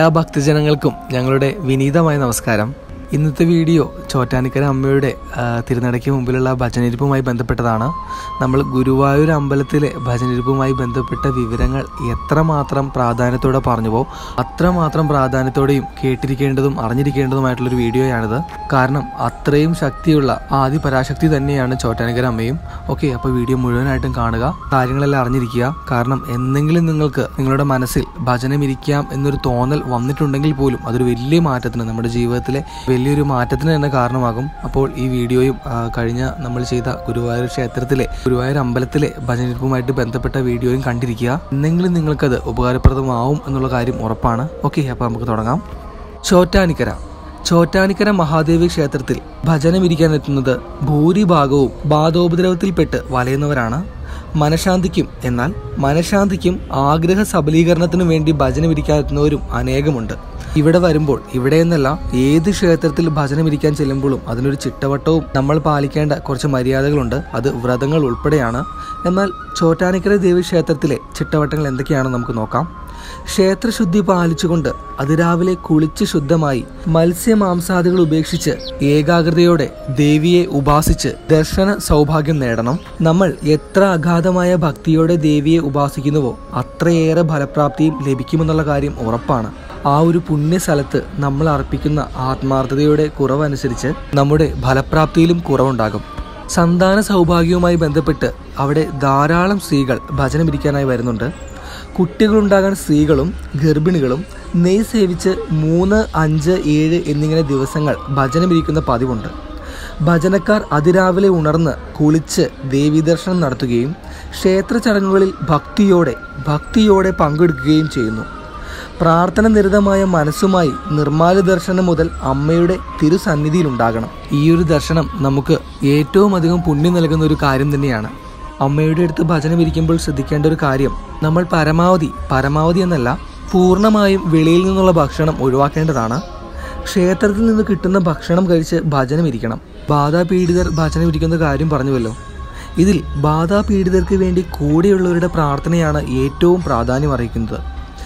എല്ലാ ഭക്തജനങ്ങൾക്കും ഞങ്ങളുടെ വിനീതമായ നമസ്കാരം ഇന്നത്തെ വീഡിയോ ചോറ്റാനിക്കര അമ്മയുടെ ആ, തിരുനടയ്ക്ക് മുമ്പിലുള്ള ഭജനിരിപ്പുമായി ബന്ധപ്പെട്ടതാണ് നമ്മൾ ഗുരുവായൂർ അമ്പലത്തിലെ ഭജനിരിപ്പുമായി ബന്ധപ്പെട്ട വിവരങ്ങൾ എത്രമാത്രം പ്രാധാന്യത്തോടെ പറഞ്ഞുവോ അത്രമാത്രം പ്രാധാന്യത്തോടെയും കേട്ടിരിക്കേണ്ടതും അറിഞ്ഞിരിക്കേണ്ടതുമായിട്ടുള്ളൊരു വീഡിയോയാണിത് കാരണം അത്രയും ശക്തിയുള്ള ആദി പരാശക്തി തന്നെയാണ് ചോറ്റാനിക്കര അമ്മയും ഓക്കെ അപ്പോൾ വീഡിയോ മുഴുവനായിട്ടും കാണുക കാര്യങ്ങളെല്ലാം അറിഞ്ഞിരിക്കുക കാരണം എന്തെങ്കിലും നിങ്ങൾക്ക് നിങ്ങളുടെ മനസ്സിൽ ഭജനം ഇരിക്കാം എന്നൊരു തോന്നൽ വന്നിട്ടുണ്ടെങ്കിൽ പോലും അതൊരു വലിയ മാറ്റത്തിന് നമ്മുടെ ജീവിതത്തിലെ വലിയൊരു മാറ്റത്തിന് തന്നെ കാരണമാകും അപ്പോൾ ഈ വീഡിയോയും ആ, കഴിഞ്ഞ നമ്മൾ ചെയ്ത ഗുരുവായൂർ ക്ഷേത്രത്തിലെ ഗുരുവായൂർ അമ്പലത്തിലെ ഭജനിരിപ്പുമായിട്ട് ബന്ധപ്പെട്ട വീഡിയോയും കണ്ടിരിക്കുക എന്തെങ്കിലും നിങ്ങൾക്കത് ഉപകാരപ്രദമാവും എന്നുള്ള കാര്യം ഉറപ്പാണ് ഓക്കെ അപ്പോൾ നമുക്ക് തുടങ്ങാം ചോറ്റാനിക്കര ചോറ്റാനിക്കര മഹാദേവി ക്ഷേത്രത്തിൽ ഭജനം ഇരിക്കാനെത്തുന്നത് ഭൂരിഭാഗവും ബാധോപദ്രവത്തിൽപ്പെട്ട് വലയുന്നവരാണ് മനഃശാന്തിക്കും എന്നാൽ മനഃശാന്തിക്കും ആഗ്രഹ സബലീകരണത്തിനും വേണ്ടി ഭജനം ഇരിക്കാനെത്തുന്നവരും അനേകമുണ്ട് ഇവിടെ വരുമ്പോൾ ഇവിടെ എന്നല്ല ഏത് ക്ഷേത്രത്തിൽ ഭജനം ഇരിക്കാൻ ചെല്ലുമ്പോഴും അതിനൊരു ചിട്ടവട്ടവും നമ്മൾ പാലിക്കേണ്ട കുറച്ച് മര്യാദകളുണ്ട് അത് വ്രതങ്ങൾ ഉൾപ്പെടെയാണ് എന്നാൽ ചോറ്റാനിക്കര ദേവി ക്ഷേത്രത്തിലെ ചിട്ടവട്ടങ്ങൾ എന്തൊക്കെയാണെന്ന് നമുക്ക് നോക്കാം ക്ഷേത്രശുദ്ധി പാലിച്ചുകൊണ്ട് അതിരാവിലെ കുളിച്ച് ശുദ്ധമായി മത്സ്യമാംസാദികൾ ഉപേക്ഷിച്ച് ഏകാഗ്രതയോടെ ദേവിയെ ഉപാസിച്ച് ദർശന സൗഭാഗ്യം നേടണം നമ്മൾ എത്ര അഗാധമായ ഭക്തിയോടെ ദേവിയെ ഉപാസിക്കുന്നുവോ അത്രയേറെ ഫലപ്രാപ്തിയും ലഭിക്കുമെന്നുള്ള കാര്യം ഉറപ്പാണ് ആ ഒരു പുണ്യ സ്ഥലത്ത് നമ്മൾ അർപ്പിക്കുന്ന ആത്മാർത്ഥതയുടെ കുറവനുസരിച്ച് നമ്മുടെ ഫലപ്രാപ്തിയിലും കുറവുണ്ടാകും സന്താന സൗഭാഗ്യവുമായി ബന്ധപ്പെട്ട് അവിടെ ധാരാളം സ്ത്രീകൾ ഭജനമിരിക്കാനായി വരുന്നുണ്ട് കുട്ടികളുണ്ടാകാൻ സ്ത്രീകളും ഗർഭിണികളും നെയ് സേവിച്ച് മൂന്ന് അഞ്ച് ഏഴ് എന്നിങ്ങനെ ദിവസങ്ങൾ ഭജനമിരിക്കുന്ന പതിവുണ്ട് ഭജനക്കാർ അതിരാവിലെ ഉണർന്ന് കുളിച്ച് ദേവീദർശനം നടത്തുകയും ക്ഷേത്ര ചടങ്ങുകളിൽ ഭക്തിയോടെ ഭക്തിയോടെ പങ്കെടുക്കുകയും ചെയ്യുന്നു പ്രാർത്ഥന നിരതമായ മനസ്സുമായി നിർമ്മാല ദർശനം മുതൽ അമ്മയുടെ തിരുസന്നിധിയിലുണ്ടാകണം ഈ ഒരു ദർശനം നമുക്ക് ഏറ്റവും അധികം പുണ്യം നൽകുന്ന ഒരു കാര്യം തന്നെയാണ് അമ്മയുടെ അടുത്ത് ഭജനം ഇരിക്കുമ്പോൾ ശ്രദ്ധിക്കേണ്ട ഒരു കാര്യം നമ്മൾ പരമാവധി പരമാവധി എന്നല്ല പൂർണ്ണമായും വെളിയിൽ നിന്നുള്ള ഭക്ഷണം ഒഴിവാക്കേണ്ടതാണ് ക്ഷേത്രത്തിൽ നിന്ന് കിട്ടുന്ന ഭക്ഷണം കഴിച്ച് ഭജനം ഇരിക്കണം ബാധാപീഡിതർ ഭജനം ഇരിക്കുന്ന കാര്യം പറഞ്ഞുവല്ലോ ഇതിൽ ബാധാപീഡിതർക്ക് വേണ്ടി കൂടെയുള്ളവരുടെ പ്രാർത്ഥനയാണ് ഏറ്റവും പ്രാധാന്യം അറിയിക്കുന്നത്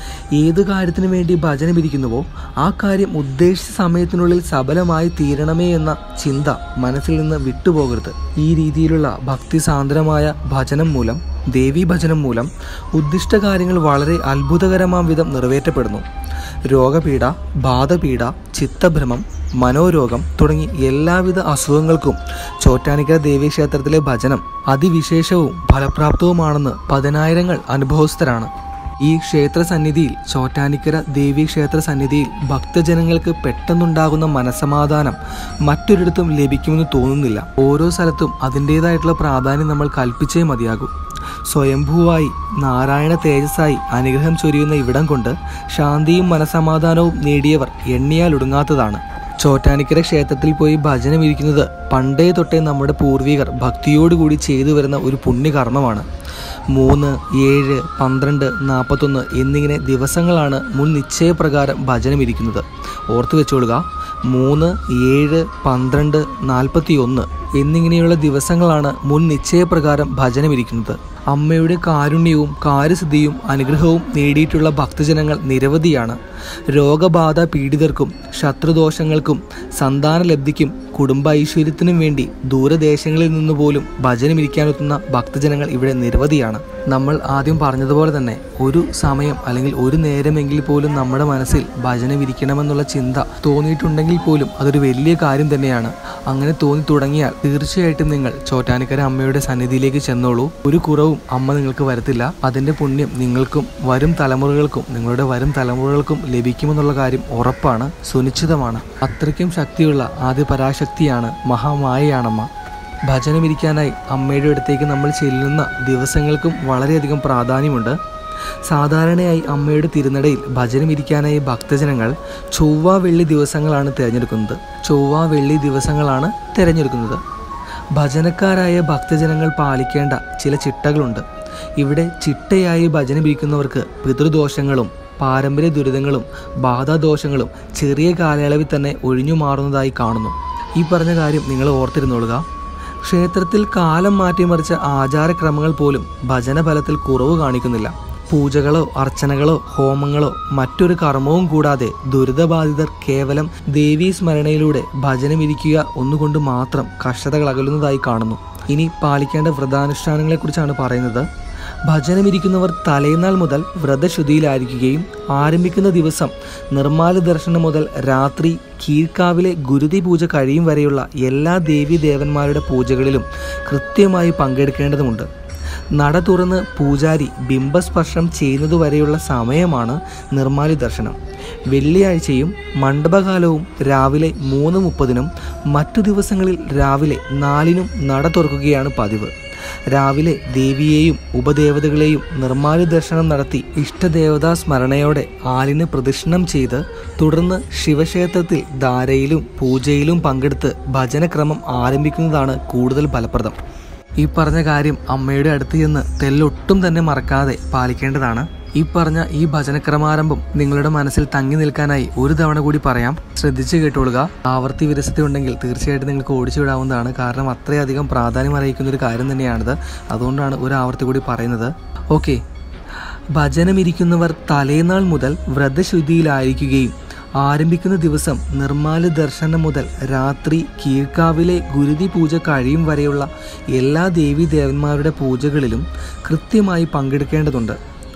ഏത് കാര്യത്തിനു വേണ്ടി ഭജനം ഇരിക്കുന്നുവോ ആ കാര്യം ഉദ്ദേശിച്ച സമയത്തിനുള്ളിൽ സഫലമായി തീരണമേ എന്ന ചിന്ത മനസ്സിൽ നിന്ന് വിട്ടുപോകരുത് ഈ രീതിയിലുള്ള ഭക്തിസാന്ദ്രമായ ഭജനം മൂലം ദേവീ ഭജനം മൂലം ഉദ്ദിഷ്ട കാര്യങ്ങൾ വളരെ അത്ഭുതകരമാം വിധം നിറവേറ്റപ്പെടുന്നു രോഗപീഠ ബാധപീഠ ചിത്തഭ്രമം മനോരോഗം തുടങ്ങി എല്ലാവിധ അസുഖങ്ങൾക്കും ചോറ്റാനിക്കര ദേവീക്ഷേത്രത്തിലെ ഭജനം അതിവിശേഷവും ഫലപ്രാപ്തവുമാണെന്ന് പതിനായിരങ്ങൾ അനുഭവസ്ഥരാണ് ഈ ക്ഷേത്ര സന്നിധിയിൽ ചോറ്റാനിക്കര ദേവി ക്ഷേത്ര സന്നിധിയിൽ ഭക്തജനങ്ങൾക്ക് പെട്ടെന്നുണ്ടാകുന്ന മനസമാധാനം മറ്റൊരിടത്തും ലഭിക്കുമെന്ന് തോന്നുന്നില്ല ഓരോ സ്ഥലത്തും അതിൻ്റെതായിട്ടുള്ള പ്രാധാന്യം നമ്മൾ കൽപ്പിച്ചേ മതിയാകൂ സ്വയംഭൂവായി നാരായണ തേജസ്സായി അനുഗ്രഹം ചൊരിയുന്ന ഇവിടം കൊണ്ട് ശാന്തിയും മനസമാധാനവും നേടിയവർ എണ്ണിയാൽ ഒടുങ്ങാത്തതാണ് ചോറ്റാനിക്കര ക്ഷേത്രത്തിൽ പോയി ഭജനം ഇരിക്കുന്നത് പണ്ടേ തൊട്ടേ നമ്മുടെ പൂർവികർ ഭക്തിയോടുകൂടി ചെയ്തു വരുന്ന ഒരു പുണ്യകർമ്മമാണ് മൂന്ന് ഏഴ് പന്ത്രണ്ട് നാൽപ്പത്തൊന്ന് എന്നിങ്ങനെ ദിവസങ്ങളാണ് മുൻ നിശ്ചയപ്രകാരം ഭജനം ഇരിക്കുന്നത് ഓർത്തു വെച്ചോളുക മൂന്ന് ഏഴ് പന്ത്രണ്ട് നാൽപ്പത്തി ഒന്ന് എന്നിങ്ങനെയുള്ള ദിവസങ്ങളാണ് മുൻ നിശ്ചയപ്രകാരം ഭജനം ഇരിക്കുന്നത് അമ്മയുടെ കാരുണ്യവും കാര്യസിദ്ധിയും അനുഗ്രഹവും നേടിയിട്ടുള്ള ഭക്തജനങ്ങൾ നിരവധിയാണ് രോഗബാധ പീഡിതർക്കും ശത്രുദോഷങ്ങൾക്കും സന്താനലബ്ധിക്കും കുടുംബ ഐശ്വര്യത്തിനും വേണ്ടി ദൂരദേശങ്ങളിൽ നിന്ന് പോലും ഭജനമിരിക്കാനെത്തുന്ന ഭക്തജനങ്ങൾ ഇവിടെ നിരവധിയാണ് നമ്മൾ ആദ്യം പറഞ്ഞതുപോലെ തന്നെ ഒരു സമയം അല്ലെങ്കിൽ ഒരു നേരമെങ്കിൽ പോലും നമ്മുടെ മനസ്സിൽ ഭജനമിരിക്കണമെന്നുള്ള ചിന്ത തോന്നിയിട്ടുണ്ടെങ്കിൽ പോലും അതൊരു വലിയ കാര്യം തന്നെയാണ് അങ്ങനെ തോന്നി തുടങ്ങിയാൽ തീർച്ചയായിട്ടും നിങ്ങൾ ചോറ്റാനിക്കര അമ്മയുടെ സന്നിധിയിലേക്ക് ചെന്നോളൂ ഒരു കുറവും അമ്മ നിങ്ങൾക്ക് വരത്തില്ല അതിന്റെ പുണ്യം നിങ്ങൾക്കും വരും തലമുറകൾക്കും നിങ്ങളുടെ വരും തലമുറകൾക്കും ലഭിക്കുമെന്നുള്ള കാര്യം ഉറപ്പാണ് സുനിശ്ചിതമാണ് അത്രയ്ക്കും ശക്തിയുള്ള ആദ്യ പരാശക്തിയാണ് മഹാമായയാണമ്മ ഭജനമിരിക്കാനായി അമ്മയുടെ അടുത്തേക്ക് നമ്മൾ ചെല്ലുന്ന ദിവസങ്ങൾക്കും വളരെയധികം പ്രാധാന്യമുണ്ട് സാധാരണയായി അമ്മയുടെ തിരുനടയിൽ ഭജനമിരിക്കാനായി ഭക്തജനങ്ങൾ ചൊവ്വ വെള്ളി ദിവസങ്ങളാണ് തിരഞ്ഞെടുക്കുന്നത് ചൊവ്വ വെള്ളി ദിവസങ്ങളാണ് തിരഞ്ഞെടുക്കുന്നത് ഭജനക്കാരായ ഭക്തജനങ്ങൾ പാലിക്കേണ്ട ചില ചിട്ടകളുണ്ട് ഇവിടെ ചിട്ടയായി ഭജനമിരിക്കുന്നവർക്ക് പിതൃദോഷങ്ങളും പാരമ്പര്യ ദുരിതങ്ങളും ബാധാദോഷങ്ങളും ചെറിയ കാലയളവിൽ തന്നെ ഒഴിഞ്ഞു മാറുന്നതായി കാണുന്നു ഈ പറഞ്ഞ കാര്യം നിങ്ങൾ ഓർത്തിരുന്നോളുക ക്ഷേത്രത്തിൽ കാലം മാറ്റിമറിച്ച ആചാരക്രമങ്ങൾ പോലും ഭജനഫലത്തിൽ കുറവ് കാണിക്കുന്നില്ല പൂജകളോ അർച്ചനകളോ ഹോമങ്ങളോ മറ്റൊരു കർമ്മവും കൂടാതെ ദുരിതബാധിതർ കേവലം ദേവീ സ്മരണയിലൂടെ ഭജനമിരിക്കുക ഒന്നുകൊണ്ട് മാത്രം കഷ്ടതകൾ അകലുന്നതായി കാണുന്നു ഇനി പാലിക്കേണ്ട വ്രതാനുഷ്ഠാനങ്ങളെക്കുറിച്ചാണ് പറയുന്നത് ഭജനമിരിക്കുന്നവർ തലേനാൾ മുതൽ വ്രതശുദ്ധിയിലായിരിക്കുകയും ആരംഭിക്കുന്ന ദിവസം നിർമ്മാല ദർശനം മുതൽ രാത്രി കീഴ്ക്കാവിലെ ഗുരുതി പൂജ കഴിയും വരെയുള്ള എല്ലാ ദേവീ ദേവന്മാരുടെ പൂജകളിലും കൃത്യമായി പങ്കെടുക്കേണ്ടതുണ്ട് നട തുറന്ന് പൂജാരി ബിംബസ്പർശം ചെയ്യുന്നതുവരെയുള്ള സമയമാണ് നിർമ്മാലി ദർശനം വെള്ളിയാഴ്ചയും മണ്ഡപകാലവും രാവിലെ മൂന്ന് മുപ്പതിനും മറ്റു ദിവസങ്ങളിൽ രാവിലെ നാലിനും നട തുറക്കുകയാണ് പതിവ് രാവിലെ ദേവിയെയും ഉപദേവതകളെയും നിർമ്മാല്യ ദർശനം നടത്തി ഇഷ്ടദേവതാ സ്മരണയോടെ ആലിന് പ്രദക്ഷിണം ചെയ്ത് തുടർന്ന് ശിവക്ഷേത്രത്തിൽ ധാരയിലും പൂജയിലും പങ്കെടുത്ത് ഭജനക്രമം ആരംഭിക്കുന്നതാണ് കൂടുതൽ ഫലപ്രദം ഈ പറഞ്ഞ കാര്യം അമ്മയുടെ അടുത്ത് ചെന്ന് തെല്ലൊട്ടും തന്നെ മറക്കാതെ പാലിക്കേണ്ടതാണ് ഈ പറഞ്ഞ ഈ ഭജനക്രമാരംഭം നിങ്ങളുടെ മനസ്സിൽ തങ്ങി നിൽക്കാനായി ഒരു തവണ കൂടി പറയാം ശ്രദ്ധിച്ചു കേട്ടോളുക ആവർത്തി വിരസത ഉണ്ടെങ്കിൽ തീർച്ചയായിട്ടും നിങ്ങൾക്ക് ഓടിച്ചു വിടാവുന്നതാണ് കാരണം അത്രയധികം പ്രാധാന്യം അറിയിക്കുന്ന ഒരു കാര്യം തന്നെയാണിത് അതുകൊണ്ടാണ് ഒരു ആവർത്തി കൂടി പറയുന്നത് ഓക്കെ ഭജനമിരിക്കുന്നവർ തലേനാൾ മുതൽ വ്രതശുദ്ധിയിലായിരിക്കുകയും ആരംഭിക്കുന്ന ദിവസം നിർമ്മാല ദർശനം മുതൽ രാത്രി കീഴ്ക്കാവിലെ ഗുരുതി പൂജ കഴിയും വരെയുള്ള എല്ലാ ദേവീ ദേവന്മാരുടെ പൂജകളിലും കൃത്യമായി പങ്കെടുക്കേണ്ടതുണ്ട്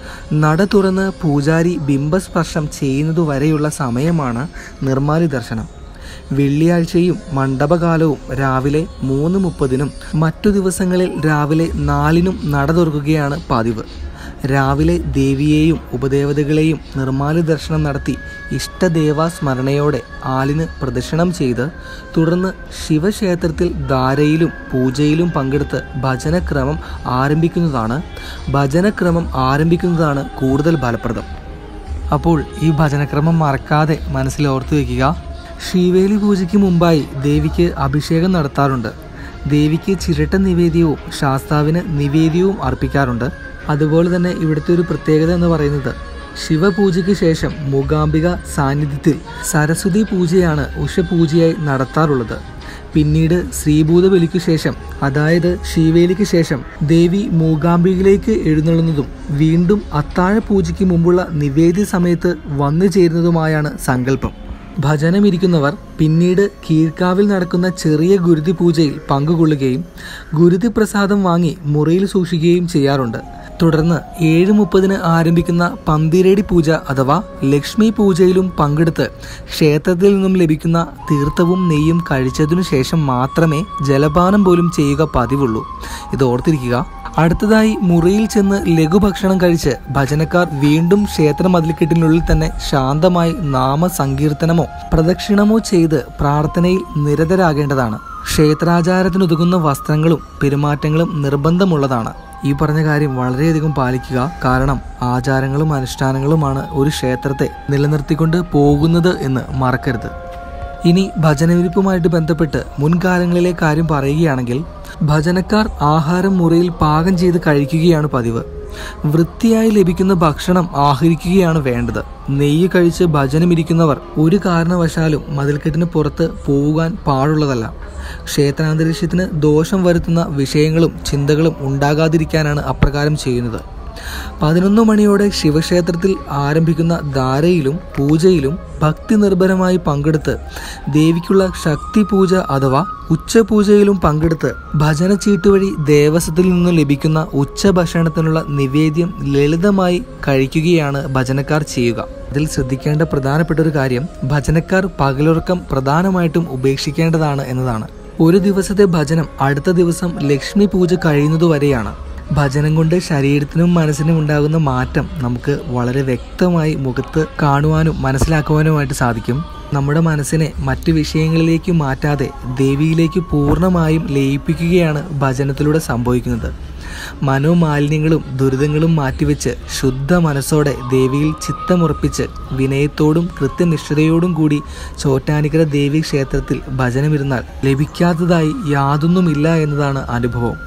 നട തുറന്ന് പൂജാരി ബിംബസ്പർശം ചെയ്യുന്നതുവരെയുള്ള സമയമാണ് നിർമ്മാലി ദർശനം വെള്ളിയാഴ്ചയും മണ്ഡപകാലവും രാവിലെ മൂന്ന് മുപ്പതിനും മറ്റു ദിവസങ്ങളിൽ രാവിലെ നാലിനും നട തുറക്കുകയാണ് പതിവ് രാവിലെ ദേവിയെയും ഉപദേവതകളെയും നിർമ്മാല്യ ദർശനം നടത്തി ഇഷ്ടദേവാ സ്മരണയോടെ ആലിന് പ്രദക്ഷിണം ചെയ്ത് തുടർന്ന് ശിവക്ഷേത്രത്തിൽ ധാരയിലും പൂജയിലും പങ്കെടുത്ത് ഭജനക്രമം ആരംഭിക്കുന്നതാണ് ഭജനക്രമം ആരംഭിക്കുന്നതാണ് കൂടുതൽ ഫലപ്രദം അപ്പോൾ ഈ ഭജനക്രമം മറക്കാതെ മനസ്സിൽ ഓർത്തു വയ്ക്കുക ശ്രീവേലി പൂജയ്ക്ക് മുമ്പായി ദേവിക്ക് അഭിഷേകം നടത്താറുണ്ട് ദേവിക്ക് ചിരട്ട നിവേദ്യവും ശാസ്താവിന് നിവേദ്യവും അർപ്പിക്കാറുണ്ട് അതുപോലെ തന്നെ ഇവിടുത്തെ ഒരു പ്രത്യേകത എന്ന് പറയുന്നത് ശിവപൂജയ്ക്ക് ശേഷം മൂകാംബിക സാന്നിധ്യത്തിൽ സരസ്വതി പൂജയാണ് ഉഷപൂജയായി നടത്താറുള്ളത് പിന്നീട് ശ്രീഭൂത ബലിക്കു ശേഷം അതായത് ശിവേലിക്ക് ശേഷം ദേവി മൂകാംബികയിലേക്ക് എഴുന്നള്ളുന്നതും വീണ്ടും അത്താഴ പൂജയ്ക്ക് മുമ്പുള്ള നിവേദ്യ സമയത്ത് വന്നു ചേരുന്നതുമായാണ് സങ്കല്പം ഭജനമിരിക്കുന്നവർ പിന്നീട് കീഴ്ക്കാവിൽ നടക്കുന്ന ചെറിയ ഗുരുതി പൂജയിൽ പങ്കുകൊള്ളുകയും ഗുരുതി പ്രസാദം വാങ്ങി മുറിയിൽ സൂക്ഷിക്കുകയും ചെയ്യാറുണ്ട് തുടർന്ന് ഏഴ് മുപ്പതിന് ആരംഭിക്കുന്ന പന്തിരേടി പൂജ അഥവാ ലക്ഷ്മി പൂജയിലും പങ്കെടുത്ത് ക്ഷേത്രത്തിൽ നിന്നും ലഭിക്കുന്ന തീർത്ഥവും നെയ്യും കഴിച്ചതിനു ശേഷം മാത്രമേ ജലപാനം പോലും ചെയ്യുക പതിവുള്ളൂ ഇത് ഓർത്തിരിക്കുക അടുത്തതായി മുറിയിൽ ചെന്ന് ലഘുഭക്ഷണം കഴിച്ച് ഭജനക്കാർ വീണ്ടും ക്ഷേത്ര മതിൽക്കെട്ടിനുള്ളിൽ തന്നെ ശാന്തമായി നാമസങ്കീർത്തനമോ പ്രദക്ഷിണമോ ചെയ്ത് പ്രാർത്ഥനയിൽ നിരതരാകേണ്ടതാണ് ക്ഷേത്രാചാരത്തിനുതകുന്ന വസ്ത്രങ്ങളും പെരുമാറ്റങ്ങളും നിർബന്ധമുള്ളതാണ് ഈ പറഞ്ഞ കാര്യം വളരെയധികം പാലിക്കുക കാരണം ആചാരങ്ങളും അനുഷ്ഠാനങ്ങളുമാണ് ഒരു ക്ഷേത്രത്തെ നിലനിർത്തിക്കൊണ്ട് പോകുന്നത് എന്ന് മറക്കരുത് ഇനി ഭജനവിരിപ്പുമായിട്ട് ബന്ധപ്പെട്ട് മുൻകാലങ്ങളിലെ കാര്യം പറയുകയാണെങ്കിൽ ഭജനക്കാർ ആഹാരം മുറിയിൽ പാകം ചെയ്ത് കഴിക്കുകയാണ് പതിവ് വൃത്തിയായി ലഭിക്കുന്ന ഭക്ഷണം ആഹരിക്കുകയാണ് വേണ്ടത് നെയ്യ് കഴിച്ച് ഭജനമിരിക്കുന്നവർ ഒരു കാരണവശാലും മതിൽക്കെട്ടിന് പുറത്ത് പോകാൻ പാടുള്ളതല്ല ക്ഷേത്രാന്തരീക്ഷത്തിന് ദോഷം വരുത്തുന്ന വിഷയങ്ങളും ചിന്തകളും ഉണ്ടാകാതിരിക്കാനാണ് അപ്രകാരം ചെയ്യുന്നത് പതിനൊന്ന് മണിയോടെ ശിവക്ഷേത്രത്തിൽ ആരംഭിക്കുന്ന ധാരയിലും പൂജയിലും ഭക്തി നിർഭരമായി പങ്കെടുത്ത് ദേവിക്കുള്ള ശക്തി പൂജ അഥവാ ഉച്ചപൂജയിലും പങ്കെടുത്ത് ഭജനച്ചീട്ട് വഴി ദേവസ്വത്തിൽ നിന്ന് ലഭിക്കുന്ന ഉച്ചഭക്ഷണത്തിനുള്ള നിവേദ്യം ലളിതമായി കഴിക്കുകയാണ് ഭജനക്കാർ ചെയ്യുക അതിൽ ശ്രദ്ധിക്കേണ്ട പ്രധാനപ്പെട്ട ഒരു കാര്യം ഭജനക്കാർ പകലുറക്കം പ്രധാനമായിട്ടും ഉപേക്ഷിക്കേണ്ടതാണ് എന്നതാണ് ഒരു ദിവസത്തെ ഭജനം അടുത്ത ദിവസം ലക്ഷ്മി പൂജ കഴിയുന്നതുവരെയാണ് ഭജനം കൊണ്ട് ശരീരത്തിനും മനസ്സിനും ഉണ്ടാകുന്ന മാറ്റം നമുക്ക് വളരെ വ്യക്തമായി മുഖത്ത് കാണുവാനും മനസ്സിലാക്കുവാനുമായിട്ട് സാധിക്കും നമ്മുടെ മനസ്സിനെ മറ്റു വിഷയങ്ങളിലേക്ക് മാറ്റാതെ ദേവിയിലേക്ക് പൂർണ്ണമായും ലയിപ്പിക്കുകയാണ് ഭജനത്തിലൂടെ സംഭവിക്കുന്നത് മനോമാലിന്യങ്ങളും ദുരിതങ്ങളും മാറ്റിവെച്ച് ശുദ്ധ മനസ്സോടെ ദേവിയിൽ ചിത്തമുറപ്പിച്ച് വിനയത്തോടും കൃത്യനിഷ്ഠതയോടും കൂടി ചോറ്റാനിക്കര ദേവി ക്ഷേത്രത്തിൽ ഭജനമിരുന്നാൽ ലഭിക്കാത്തതായി യാതൊന്നുമില്ല എന്നതാണ് അനുഭവം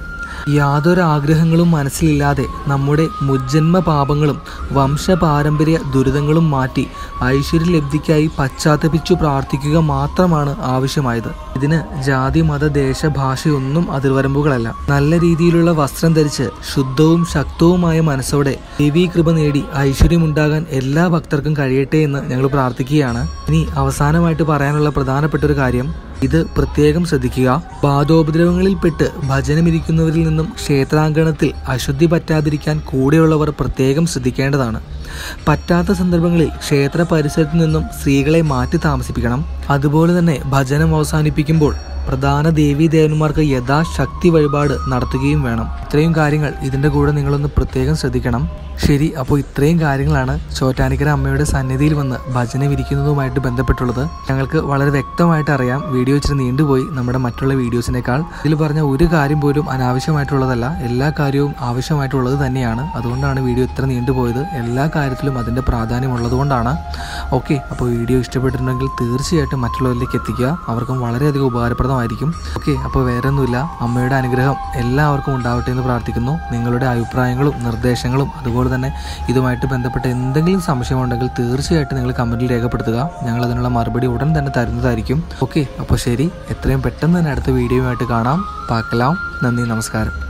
യാതൊരു ആഗ്രഹങ്ങളും മനസ്സിലില്ലാതെ നമ്മുടെ മുജ്ജന്മ പാപങ്ങളും വംശപാരമ്പര്യ ദുരിതങ്ങളും മാറ്റി ഐശ്വര്യലബ്ധിക്കായി പശ്ചാത്തപിച്ചു പ്രാർത്ഥിക്കുക മാത്രമാണ് ആവശ്യമായത് ഇതിന് ജാതി മത ദേശ ഭാഷയൊന്നും അതിർവരമ്പുകളല്ല നല്ല രീതിയിലുള്ള വസ്ത്രം ധരിച്ച് ശുദ്ധവും ശക്തവുമായ മനസ്സോടെ ദേവീ കൃപ നേടി ഐശ്വര്യമുണ്ടാകാൻ എല്ലാ ഭക്തർക്കും കഴിയട്ടെ എന്ന് ഞങ്ങൾ പ്രാർത്ഥിക്കുകയാണ് ഇനി അവസാനമായിട്ട് പറയാനുള്ള പ്രധാനപ്പെട്ട ഒരു കാര്യം ഇത് പ്രത്യേകം ശ്രദ്ധിക്കുക ബാധോപദ്രവങ്ങളിൽപ്പെട്ട് ഭജനമിരിക്കുന്നവരിൽ നിന്നും ക്ഷേത്രാങ്കണത്തിൽ അശുദ്ധി പറ്റാതിരിക്കാൻ കൂടെയുള്ളവർ പ്രത്യേകം ശ്രദ്ധിക്കേണ്ടതാണ് പറ്റാത്ത സന്ദർഭങ്ങളിൽ ക്ഷേത്ര പരിസരത്ത് നിന്നും സ്ത്രീകളെ മാറ്റി താമസിപ്പിക്കണം അതുപോലെ തന്നെ ഭജനം അവസാനിപ്പിക്കുമ്പോൾ പ്രധാന ദേവീ ദേവന്മാർക്ക് യഥാശക്തി വഴിപാട് നടത്തുകയും വേണം ഇത്രയും കാര്യങ്ങൾ ഇതിൻ്റെ കൂടെ നിങ്ങളൊന്ന് പ്രത്യേകം ശ്രദ്ധിക്കണം ശരി അപ്പോൾ ഇത്രയും കാര്യങ്ങളാണ് ചോറ്റാനിക്കര അമ്മയുടെ സന്നിധിയിൽ വന്ന് ഭജനം ഇരിക്കുന്നതുമായിട്ട് ബന്ധപ്പെട്ടുള്ളത് ഞങ്ങൾക്ക് വളരെ വ്യക്തമായിട്ട് അറിയാം വീഡിയോ ഇച്ചിരി നീണ്ടുപോയി നമ്മുടെ മറ്റുള്ള വീഡിയോസിനേക്കാൾ ഇതിൽ പറഞ്ഞ ഒരു കാര്യം പോലും അനാവശ്യമായിട്ടുള്ളതല്ല എല്ലാ കാര്യവും ആവശ്യമായിട്ടുള്ളത് തന്നെയാണ് അതുകൊണ്ടാണ് വീഡിയോ ഇത്ര നീണ്ടുപോയത് എല്ലാ കാര്യത്തിലും അതിൻ്റെ പ്രാധാന്യം ഉള്ളതുകൊണ്ടാണ് ഓക്കെ അപ്പോൾ വീഡിയോ ഇഷ്ടപ്പെട്ടിട്ടുണ്ടെങ്കിൽ തീർച്ചയായിട്ടും മറ്റുള്ളവരിലേക്ക് എത്തിക്കുക അവർക്കും വളരെയധികം ഉപകാരപ്രദമായിരിക്കും ഓക്കെ അപ്പോൾ വേറെ ഒന്നുമില്ല അമ്മയുടെ അനുഗ്രഹം എല്ലാവർക്കും ഉണ്ടാവട്ടെ എന്ന് പ്രാർത്ഥിക്കുന്നു നിങ്ങളുടെ അഭിപ്രായങ്ങളും നിർദ്ദേശങ്ങളും അതുപോലെ തന്നെ ഇതുമായിട്ട് ബന്ധപ്പെട്ട എന്തെങ്കിലും സംശയമുണ്ടെങ്കിൽ തീർച്ചയായിട്ടും നിങ്ങൾ കമൻറ്റിൽ രേഖപ്പെടുത്തുക ഞങ്ങൾ അതിനുള്ള മറുപടി ഉടൻ തന്നെ തരുന്നതായിരിക്കും ഓക്കെ അപ്പോൾ ശരി എത്രയും പെട്ടെന്ന് തന്നെ അടുത്ത വീഡിയോയുമായിട്ട് കാണാം പാക്കലാം നന്ദി നമസ്കാരം